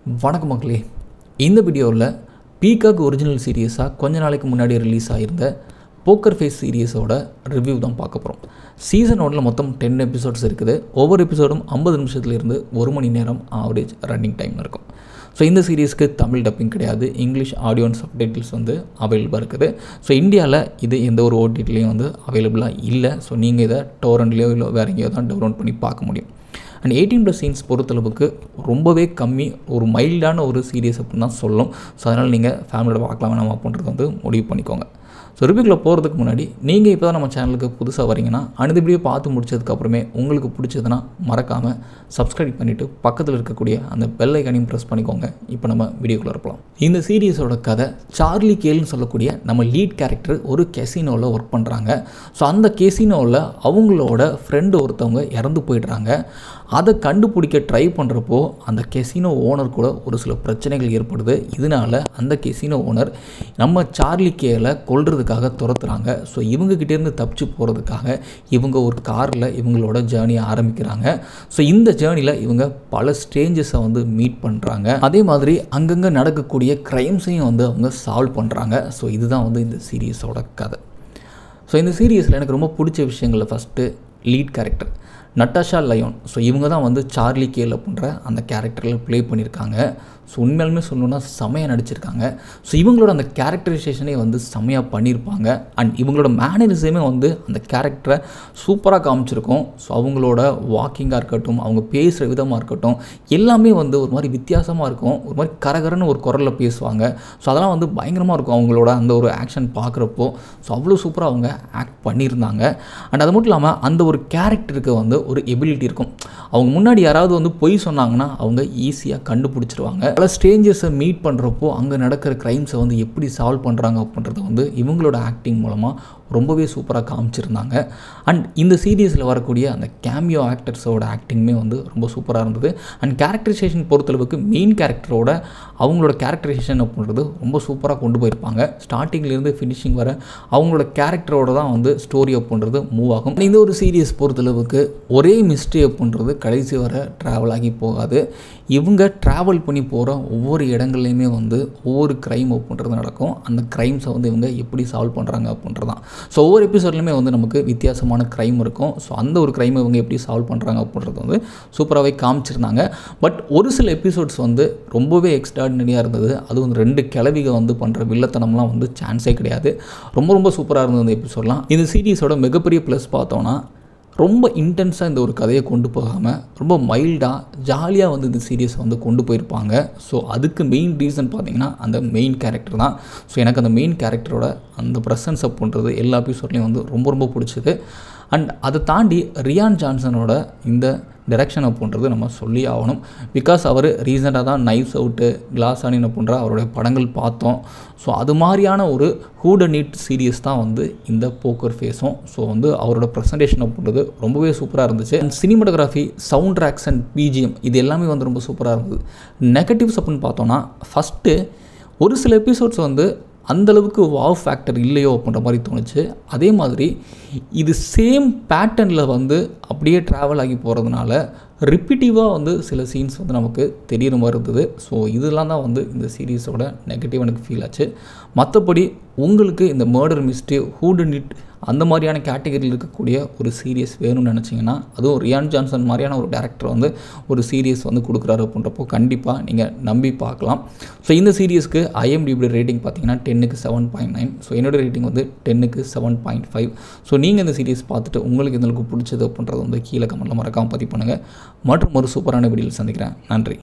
வணக்கம் மக்களே இந்த வீடியோவில் பீகாக் ஒரிஜினல் சீரியஸாக கொஞ்ச நாளைக்கு முன்னாடி ரிலீஸ் ஆகியிருந்த போக்கர் ஃபேஸ் சீரியஸோட ரிவ்யூ தான் பார்க்க போகிறோம் சீசன் ஒன்றில் மொத்தம் டென் எபிசோட்ஸ் இருக்குது ஒவ்வொரு எபிசோடும் ஐம்பது நிமிஷத்துலேருந்து ஒரு மணி நேரம் ஆவரேஜ் ரன்னிங் டைம் இருக்கும் ஸோ இந்த சீரீஸ்க்கு தமிழ் டப்பிங் கிடையாது இங்கிலீஷ் ஆடியோ அண்ட் சப்டைட்டில்ஸ் வந்து அவைலபிளாக இருக்குது ஸோ இந்தியாவில் இது எந்த ஒரு ஓடிடிலையும் வந்து அவைலபிளாக இல்லை ஸோ நீங்கள் இதை டோரண்ட்லேயோ இல்லை வேறு எங்கேயோ தான் டவுன்லோட் பண்ணி பார்க்க முடியும் அண்ட் எயிட்டீன் ப்ளஸ் சீன்ஸ் பொறுத்தளவுக்கு ரொம்பவே கம்மி ஒரு மைல்டான ஒரு சீரியஸ் அப்படின்னு தான் சொல்லும் ஸோ அதனால் நீங்கள் ஃபேமிலியோட பார்க்கலாம் வேணாமா அப்படின்றது வந்து முடிவு பண்ணிக்கோங்க ஸோ ரிவ்யூக்குள்ளே போகிறதுக்கு முன்னாடி நீங்கள் இப்போ தான் நம்ம சேனலுக்கு புதுசாக வரீங்கன்னா அனுதிபடியே பார்த்து முடிச்சதுக்கப்புறமே உங்களுக்கு பிடிச்சதுன்னா மறக்காமல் சப்ஸ்கிரைப் பண்ணிவிட்டு பக்கத்தில் இருக்கக்கூடிய அந்த பெல் ஐக்கானையும் ப்ரெஸ் பண்ணிக்கோங்க இப்போ நம்ம வீடியோக்குள்ளே இருக்கலாம் இந்த சீரியஸோட கதை சார்லி கேல்னு சொல்லக்கூடிய நம்ம லீட் கேரக்டர் ஒரு கெசினோவில் ஒர்க் பண்ணுறாங்க ஸோ அந்த கெசினோவில் அவங்களோட ஃப்ரெண்டு ஒருத்தவங்க இறந்து போயிடுறாங்க அதை கண்டுபிடிக்க ட்ரை பண்ணுறப்போ அந்த கெசினோ ஓனர் கூட ஒரு சில பிரச்சனைகள் ஏற்படுது இதனால் அந்த கெசினோ ஓனர் நம்ம சார்லி கேல கொல்றதுக்காக துரத்துறாங்க ஸோ இவங்ககிட்டேருந்து தப்பிச்சு போகிறதுக்காக இவங்க ஒரு காரில் இவங்களோட ஜேர்னியை ஆரம்பிக்கிறாங்க ஸோ இந்த ஜேர்னியில் இவங்க பல ஸ்டேஞ்சஸை வந்து மீட் பண்ணுறாங்க அதே மாதிரி அங்கங்கே நடக்கக்கூடிய க்ரைம்ஸையும் வந்து அவங்க சால்வ் பண்ணுறாங்க ஸோ இதுதான் வந்து இந்த சீரியஸோட கதை ஸோ இந்த சீரியஸில் எனக்கு ரொம்ப பிடிச்ச விஷயங்களில் first lead character Natasha Lyonne so இவங்க தான் வந்து சார்லி கேல் அப்படின்ற அந்த கேரக்டரில் ப்ளே பண்ணியிருக்காங்க ஸோ உண்மையாலுமே சொல்லணுன்னா செமையாக நடிச்சிருக்காங்க ஸோ இவங்களோட அந்த கேரக்டரைசேஷனே வந்து செமையாக பண்ணியிருப்பாங்க அண்ட் இவங்களோட மேனரிசமே வந்து அந்த கேரக்டரை சூப்பராக காமிச்சிருக்கும் ஸோ அவங்களோட வாக்கிங்காக இருக்கட்டும் அவங்க பேசுகிற விதமாக இருக்கட்டும் எல்லாமே வந்து ஒரு மாதிரி வித்தியாசமாக இருக்கும் ஒரு மாதிரி கரகரன்னு ஒரு குரலில் பேசுவாங்க ஸோ அதெல்லாம் வந்து பயங்கரமாக இருக்கும் அவங்களோட அந்த ஒரு ஆக்ஷன் பார்க்குறப்போ ஸோ அவ்வளோ சூப்பராக அவங்க ஆக்ட் பண்ணியிருந்தாங்க அண்ட் அது மட்டும் இல்லாமல் அந்த ஒரு கேரக்டருக்கு வந்து ஒரு எபிலிட்டி இருக்கும் அவங்க முன்னாடி யாராவது வந்து பொய் சொன்னாங்கன்னா அவங்க ஈஸியாக கண்டுபிடிச்சிருவாங்க பல ஸ்டேஞ்சஸை மீட் பண்ணுறப்போ அங்கே நடக்கிற க்ரைம்ஸை வந்து எப்படி சால்வ் பண்ணுறாங்க அப்படின்றத வந்து இவங்களோட ஆக்டிங் மூலமாக ரொம்பவே சூப்பராக காமிச்சிருந்தாங்க அண்ட் இந்த சீரியஸில் வரக்கூடிய அந்த கேமியோ ஆக்டர்ஸோட ஆக்டிங்குமே வந்து ரொம்ப சூப்பராக இருந்தது அண்ட் கேரக்டரைசேஷன் பொறுத்தளவுக்கு மெயின் கேரக்டரோட அவங்களோட கேரக்டரைசேஷன் அப்படின்றது ரொம்ப சூப்பராக கொண்டு போயிருப்பாங்க ஸ்டார்டிங்லேருந்து ஃபினிஷிங் வர அவங்களோட கேரக்டரோட தான் வந்து ஸ்டோரி அப்படின்றது மூவ் ஆகும் இந்த ஒரு சீரியஸ் பொறுத்தளவுக்கு ஒரே மிஸ்ட்ரி அப்படின்றது கடைசி வர ட்ராவல் ஆகி போகாது இவங்க ட்ராவல் பண்ணி போகிற ஒவ்வொரு இடங்கள்லையுமே வந்து ஒவ்வொரு க்ரைம் அப்படின்றது நடக்கும் அந்த க்ரைம்ஸை வந்து இவங்க எப்படி சால்வ் பண்ணுறாங்க அப்படின்றது தான் ஸோ ஒவ்வொரு எபிசோட்லையுமே வந்து நமக்கு வித்தியாசமான க்ரைம் இருக்கும் ஸோ அந்த ஒரு க்ரைமை இவங்க எப்படி சால்வ் பண்ணுறாங்க அப்படின்றது வந்து சூப்பராகவே காமிச்சிருந்தாங்க பட் ஒரு சில எபிசோட்ஸ் வந்து ரொம்பவே எக்ஸ்ட்ராடினரியாக இருந்தது அதுவும் ரெண்டு கிளவிக வந்து பண்ணுற வில்லத்தனம்லாம் வந்து சான்ஸே கிடையாது ரொம்ப ரொம்ப சூப்பராக இருந்தது இந்த எபிசோட்லாம் இந்த சீரீஸோட மிகப்பெரிய ப்ளஸ் பார்த்தோன்னா ரொம்ப இன்டென்ஸாக இந்த ஒரு கதையை கொண்டு போகாமல் ரொம்ப மைல்டாக ஜாலியாக வந்து இந்த சீரியஸை வந்து கொண்டு போயிருப்பாங்க ஸோ அதுக்கு மெயின் ரீசன் பார்த்தீங்கன்னா அந்த மெயின் கேரக்டர் தான் ஸோ எனக்கு அந்த மெயின் கேரக்டரோட அந்த ப்ரெசன்ஸ் அப்படின்றது எல்லா எபிசோட்லேயும் வந்து ரொம்ப ரொம்ப பிடிச்சது அண்ட் அதை தாண்டி ரியான் ஜான்சனோட இந்த டைரக்ஷன் அப்படின்றது நம்ம சொல்லி ஆகணும் பிகாஸ் அவர் ரீசெண்டாக தான் நைஃப்ஸ் அவுட்டு கிளாஸ் ஆனின் அப்படின்ற அவருடைய படங்கள் பார்த்தோம் ஸோ அது மாதிரியான ஒரு ஹூட நீட் சீரியஸ் தான் வந்து இந்த போக்கர் ஃபேஸும் ஸோ வந்து அவரோட ப்ரெசன்டேஷன் அப்படின்றது ரொம்பவே சூப்பராக இருந்துச்சு and cinematography sound tracks and BGM இது எல்லாமே வந்து ரொம்ப சூப்பராக இருந்தது நெகட்டிவ்ஸ் அப்படின்னு பார்த்தோன்னா ஃபஸ்ட்டு ஒரு சில எபிசோட்ஸ் வந்து அந்தளவுக்கு வாவ் ஃபேக்டர் இல்லையோ அப்படின்ற மாதிரி தோணுச்சு அதே மாதிரி இது சேம் பேட்டர்னில் வந்து அப்படியே ட்ராவல் ஆகி போகிறதுனால ரிப்பீட்டிவாக வந்து சில சீன்ஸ் வந்து நமக்கு தெரியிற மாதிரி இருந்தது ஸோ இதெல்லாம் தான் வந்து இந்த சீரீஸோட நெகட்டிவ் எனக்கு ஃபீல் ஆச்சு மற்றபடி உங்களுக்கு இந்த மர்டர் மிஸ்டே ஹூடு நிட் அந்த மாதிரியான கேட்டகரியில் இருக்கக்கூடிய ஒரு சீரியஸ் வேணும்னு நினச்சிங்கன்னா அதுவும் ரியான் ஜான்சன் மாதிரியான ஒரு டேரக்டர் வந்து ஒரு சீரியஸ் வந்து கொடுக்குறாரு அப்படின்றப்போ கண்டிப்பாக நீங்கள் நம்பி பார்க்கலாம் ஸோ இந்த சீரியஸ்க்கு ஐஎம்டிபி ரேட்டிங் பார்த்தீங்கன்னா டென்னுக்கு செவன் பாயிண்ட் நைன் ஸோ என்னோட ரேட்டிங் வந்து டென்னுக்கு செவன் பாயிண்ட் ஃபைவ் ஸோ நீங்கள் இந்த சீரியஸ் பார்த்துட்டு உங்களுக்கு எந்த அளவுக்கு பிடிச்சது அப்படின்றது வந்து கீழே கமெண்ட்டில் மறக்காமல் பதிவு பண்ணுங்கள் மற்றும் ஒரு சூப்பரான வீடியோவில் சந்திக்கிறேன் நன்றி